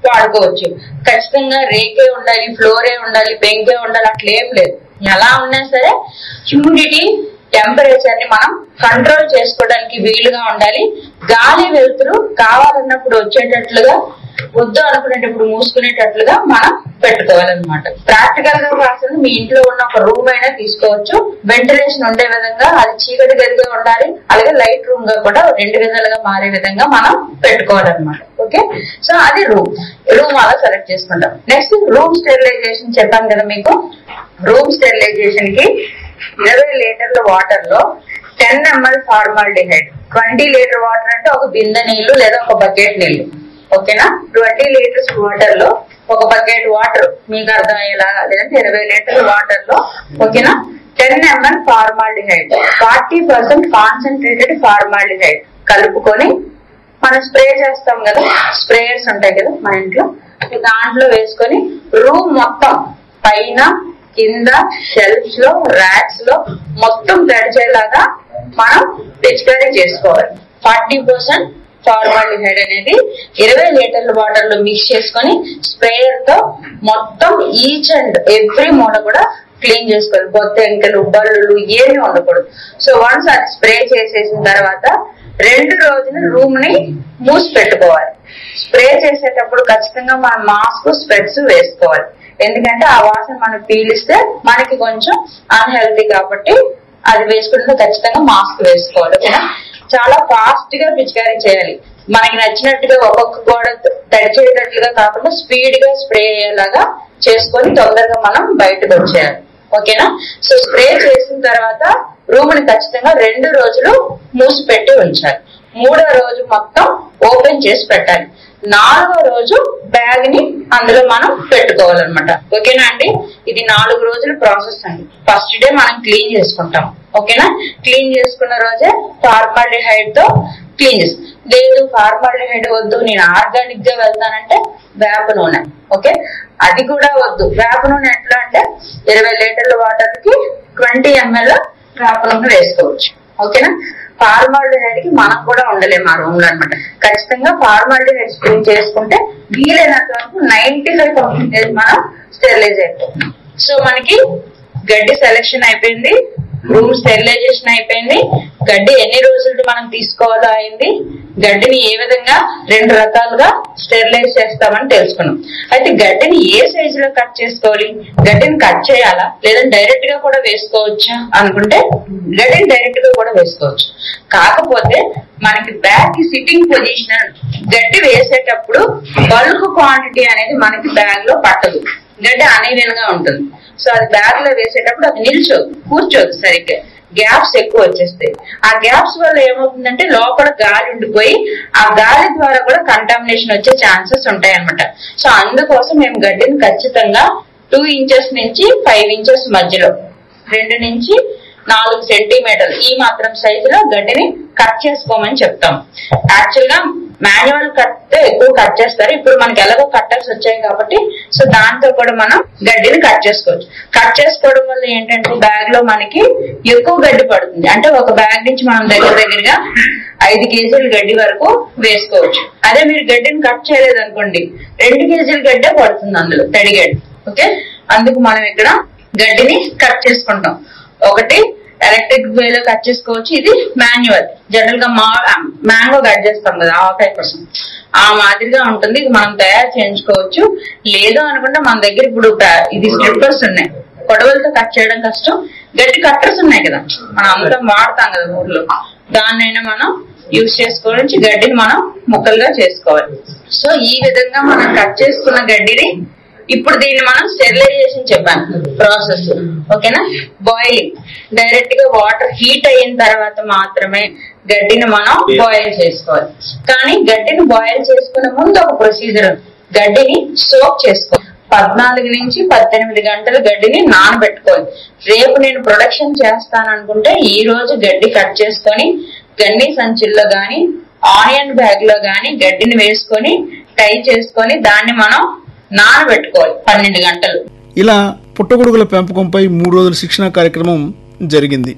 వాడుకోవచ్చు ఖచ్చితంగా రేకే ఉండాలి ఫ్లోరే ఉండాలి పెంకే ఉండాలి అట్లా ఏం లేదు ఎలా ఉన్నా సరే హ్యూమిడిటీ టెంపరేచర్ ని మనం కంట్రోల్ చేసుకోవడానికి వీలుగా ఉండాలి గాలి వెలుతురు కావాలన్నప్పుడు వచ్చేటట్లుగా వద్దు అనుకునేటప్పుడు మూసుకునేటట్లుగా మనం పెట్టుకోవాలన్నమాట ప్రాక్టికల్ గా కాకుండా మీ ఇంట్లో ఉన్న ఒక రూమ్ అయినా తీసుకోవచ్చు వెంటిలేషన్ ఉండే విధంగా అది చీకటి గదిగా ఉండాలి అలాగే లైట్ రూమ్ గా కూడా రెండు విధాలుగా మారే విధంగా మనం పెట్టుకోవాలన్నమాట ఓకే సో అది రూమ్ రూమ్ అలా సెలెక్ట్ చేసుకుంటాం నెక్స్ట్ రూమ్ స్టెరిలైజేషన్ చెప్పాను కదా మీకు రూమ్ స్టెరిలైజేషన్ కి ఇరవై లీటర్ల వాటర్ లో ten ML formaldehyde twenty litre water అంటే ఒక బిందె నీళ్లు లేదా ఒక బకెట్ నీళ్లు ఓకేనా ట్వంటీ లీటర్స్ వాటర్ లో ఒక బకెట్ వాటర్ మీకు అర్థమయ్యేలాగా లేదంటే ఇరవై లీటర్ల వాటర్ లో ఓకేనా ten ML formaldehyde forty percent concentrated formaldehyde కలుపుకొని మనం స్ప్రే చేస్తాం కదా స్ప్రేయర్స్ ఉంటాయి కదా మన ఇంట్లో దాంట్లో వేసుకొని రూమ్ మొత్తం పైన కింద షెల్ఫ్స్ లో ర్యాక్స్ లో మొత్తం తడిచేలాగా మనం పిచికారీ చేసుకోవాలి ఫార్టీ పర్సెంట్ ఫార్మాలిహైడ్ అనేది ఇరవై లీటర్ల వాటర్ లో మిక్స్ చేసుకొని స్ప్రేయర్ తో మొత్తం ఈచ్ అండ్ ఎవ్రీ మూల కూడా క్లీన్ చేసుకోవాలి కొత్త ఎంకలు బల్లులు ఏమీ ఉండకూడదు సో వన్స్ అది స్ప్రే చేసేసిన తర్వాత రెండు రోజులు రూమ్ ని మూసి పెట్టుకోవాలి స్ప్రే చేసేటప్పుడు ఖచ్చితంగా మనం మాస్క్ స్పెట్స్ వేసుకోవాలి ఎందుకంటే ఆ వాసన మనం పీలిస్తే మనకి కొంచెం అన్హెల్తీ కాబట్టి అది వేసుకుంటే ఖచ్చితంగా మాస్క్ వేసుకోవాలి ఓకేనా చాలా ఫాస్ట్ గా పిచికారీ చేయాలి మనకి నచ్చినట్టుగా ఒక్కొక్క గోడ తడిచేటట్లుగా కాకుండా స్పీడ్ గా స్ప్రే అయ్యేలాగా చేసుకొని తొందరగా మనం బయటకు వచ్చేయాలి ఓకేనా సో స్ప్రే చేసిన తర్వాత రూమ్ ని ఖచ్చితంగా రెండు రోజులు మూసి పెట్టి ఉంచాలి మూడో రోజు మొత్తం ఓపెన్ చేసి పెట్టాలి నాలుగో రోజు బ్యాగ్ ని అందులో మనం పెట్టుకోవాలన్నమాట ఓకేనా అండి ఇది నాలుగు రోజుల ప్రాసెస్ అండి ఫస్ట్ డే మనం క్లీన్ చేసుకుంటాం ఓకేనా క్లీన్ చేసుకున్న రోజే ఫార్మాలిహైడ్ తో క్లీన్ చేస్తాం లేదు ఫార్మాలిహైడ్ వద్దు నేను ఆర్గానిక్ గా వెళ్తానంటే వేప నూనె ఓకే అది కూడా వద్దు వేప నూనె ఎట్లా అంటే ఇరవై లీటర్ల వాటర్ కి ట్వంటీ ఎంఎల్ వేప నూనె వేసుకోవచ్చు ఓకేనా ఫార్మాలిహైడ్ కి మనం కూడా ఉండలేము ఆ రూమ్ లో అనమాట ఖచ్చితంగా ఫార్మాలిహైడ్ స్ప్రే చేసుకుంటే వీలైనంత వరకు నైన్టీ ఫైవ్ పర్సెంటేజ్ మనం స్టెరిలైజ్ అయిపోతుంది సో మనకి గడ్డి సెలెక్షన్ అయిపోయింది రూమ్ స్టెరిలైజేషన్ అయిపోయింది గడ్డి ఎన్ని రోజులు మనం తీసుకోవాలో అయింది గడ్డిని ఏ విధంగా రెండు రకాలుగా స్టెరిలైజ్ చేస్తామని తెలుసుకున్నాం అయితే గడ్డిని ఏ సైజు లో కట్ చేసుకోవాలి గడ్డిని కట్ చేయాలా లేదా డైరెక్ట్ గా కూడా వేసుకోవచ్చా అనుకుంటే గడ్డిని డైరెక్ట్ గా కూడా వేసుకోవచ్చు కాకపోతే మనకి బ్యాగ్ కి సిట్టింగ్ పొజిషన్ గడ్డి వేసేటప్పుడు బల్క్ క్వాంటిటీ అనేది మనకి బ్యాగ్ లో పట్టదు గడ్డి అనీవెన్ గా ఉంటుంది సో అది బ్యాగ్ లో వేసేటప్పుడు అది నిల్చోదు కూర్చోదు సరిగ్గా గ్యాప్స్ ఎక్కువ వచ్చేస్తాయి ఆ గ్యాప్స్ వల్ల ఏమవుతుందంటే లోపల గాలి ఉండిపోయి ఆ గాలి ద్వారా కూడా కంటామినేషన్ వచ్చే ఛాన్సెస్ ఉంటాయి అనమాట సో అందుకోసం మేము గడ్డిని ఖచ్చితంగా టూ ఇంచెస్ నుంచి ఫైవ్ ఇంచెస్ మధ్యలో రెండు నుంచి నాలుగు సెంటీమీటర్లు ఈ మాత్రం సైజులో గడ్డిని కట్ చేసుకోమని చెప్తాం యాక్చువల్ గా మాన్యువల్ కట్ ఎక్కువ కట్ చేస్తారు ఇప్పుడు మనకి ఎలాగో కట్టర్స్ వచ్చాయి కాబట్టి సో దాంతో కూడా మనం గడ్డిని కట్ చేసుకోవచ్చు కట్ చేసుకోవడం వల్ల ఏంటంటే బ్యాగ్ లో మనకి ఎక్కువ గడ్డి పడుతుంది అంటే ఒక బ్యాగ్ నుంచి మనం దగ్గర దగ్గరగా ఐదు కేజీల గడ్డి వరకు వేసుకోవచ్చు అదే మీరు గడ్డిని కట్ చేయలేదు అనుకోండి రెండు కేజీల గడ్డే పడుతుంది అందులో తడి గడ్డి ఓకే అందుకు మనం ఇక్కడ గడ్డిని కట్ చేసుకుంటాం ఒకటి ఎలక్ట్రిక్ వేలో కట్ చేసుకోవచ్చు ఇది మాన్యువల్ జనరల్ గా మా మ్యాంగో కట్ చేస్తాం కదా ఆవకాయ కోసం ఆ మాదిరిగా ఉంటుంది ఇది మనం తయారు చేయించుకోవచ్చు లేదు అనుకుంటే మన దగ్గర ఇప్పుడు ప్ర- ఇది స్ట్రిప్పర్స్ ఉన్నాయి కొడవలతో కట్ చేయడం కష్టం గట్టి కట్టర్స్ ఉన్నాయి కదా మనం అంతా వాడతాం కదా ఊర్లో దాన్నైనా మనం యూజ్ చేసుకోవచ్చు గడ్డిని మనం ముక్కలుగా చేసుకోవాలి సో ఈ విధంగా మనం కట్ చేసుకున్న గడ్డిని ఇప్పుడు దీన్ని మనం స్టెరిలైజేషన్ చెప్పాను ప్రాసెస్ ఓకేనా బాయిలింగ్ డైరెక్ట్ గా వాటర్ హీట్ అయిన తర్వాత మాత్రమే గడ్డిని మనం బాయిల్ చేసుకోవాలి కానీ గడ్డిని బాయిల్ చేసుకునే ముందు ఒక ప్రొసీజర్ ఉంది. గడ్డిని సోక్ చేసుకోవాలి పద్నాలుగు నుంచి పద్దెనిమిది గంటలు గడ్డిని నానబెట్టుకోవాలి రేపు నేను ప్రొడక్షన్ చేస్తాను అనుకుంటే ఈ రోజు గడ్డి కట్ చేసుకొని గన్ని సంచుల్లో గాని ఆనియన్ బ్యాగ్ లో గాని గడ్డిని వేసుకొని టై చేసుకొని దాన్ని మనం నానబెట్టుకోవాలి పన్నెండు గంటలు ఇలా పుట్టగొడుగుల పెంపకంపై మూడు రోజుల శిక్షణ కార్యక్రమం జరిగింది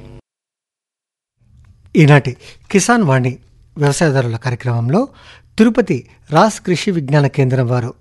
ఈనాటి కిసాన్ వాణి వ్యవసాయదారుల కార్యక్రమంలో తిరుపతి రాస్ కృషి విజ్ఞాన కేంద్రం వారు